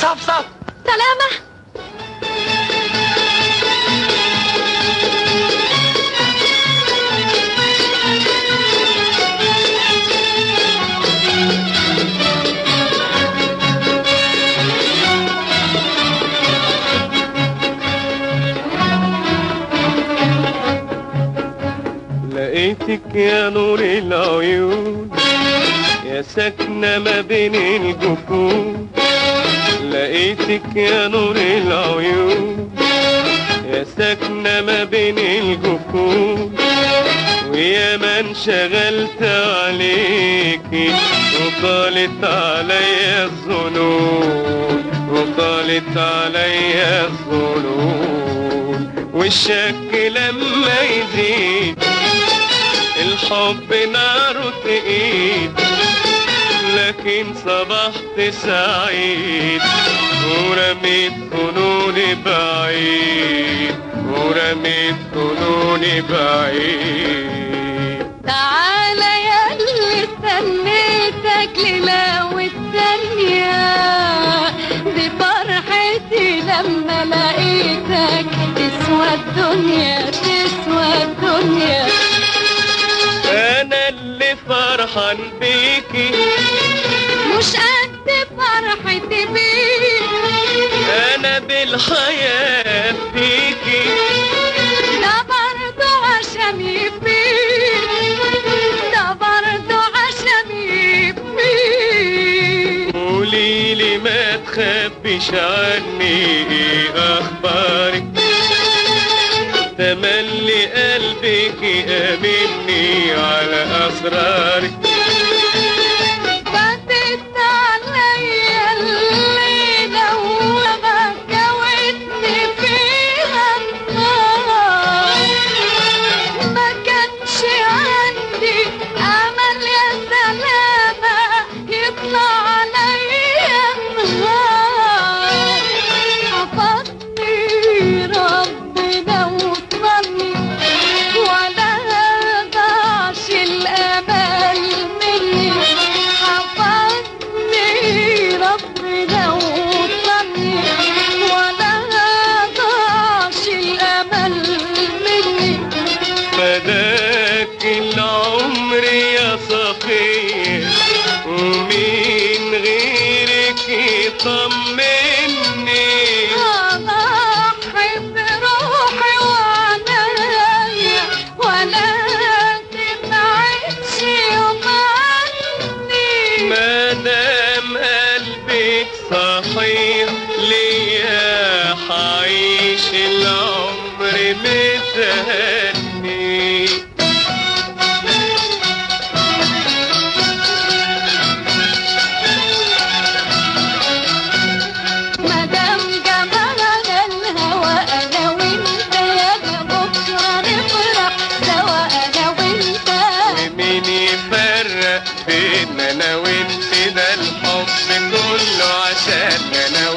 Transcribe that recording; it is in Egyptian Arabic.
صفصف سلامة لقيتك يا نور العيون يا ساكنة ما بين الجفون لقيتك يا نور العيون يا ساكنة ما بين الجفون ويا ما انشغلت عليكي وطالت عليا الظنون وطالت عليا الظنون والشك لما يزيد الحب ناره تقيل لكن صبحت سعيد ورميت ظنوني بعيد ورميت ظنوني بعيد تعالى يا اللي استنيتك ليلة والثانية دي فرحتي لما لقيتك تسوى الدنيا تسوى الدنيا انا اللي فرحان بيكي مش قد فرحتي بيك انا بالحياة فيكي ده برضه عشمي فيك ده برضه عشمي فيك قوليلي ما تخبيش عني ايه اخبارك تملي قلبك امني على اسرارك فاتت عليا الليلة وما جوتني فيها النار ما كانش عندي أمل يا سلامة يطلع عليا النهار حفظني ربنا وصلني ولا ضاعش الأمل مني حفظني ربنا وصلني ولا ضاعش الأمل مني فداك العمر يا صفية ومين غيرك يطمني أضحي بروحي وعنايا ولا تبعدش يوم عني ما دام قلبك صحيح ليا حعيش العمر متهني مدام جمالنا الهوى انا وانت يا بكره نفرح سوا انا وانت ومين يفرق بين انا وانت ده الحب كله عشان انا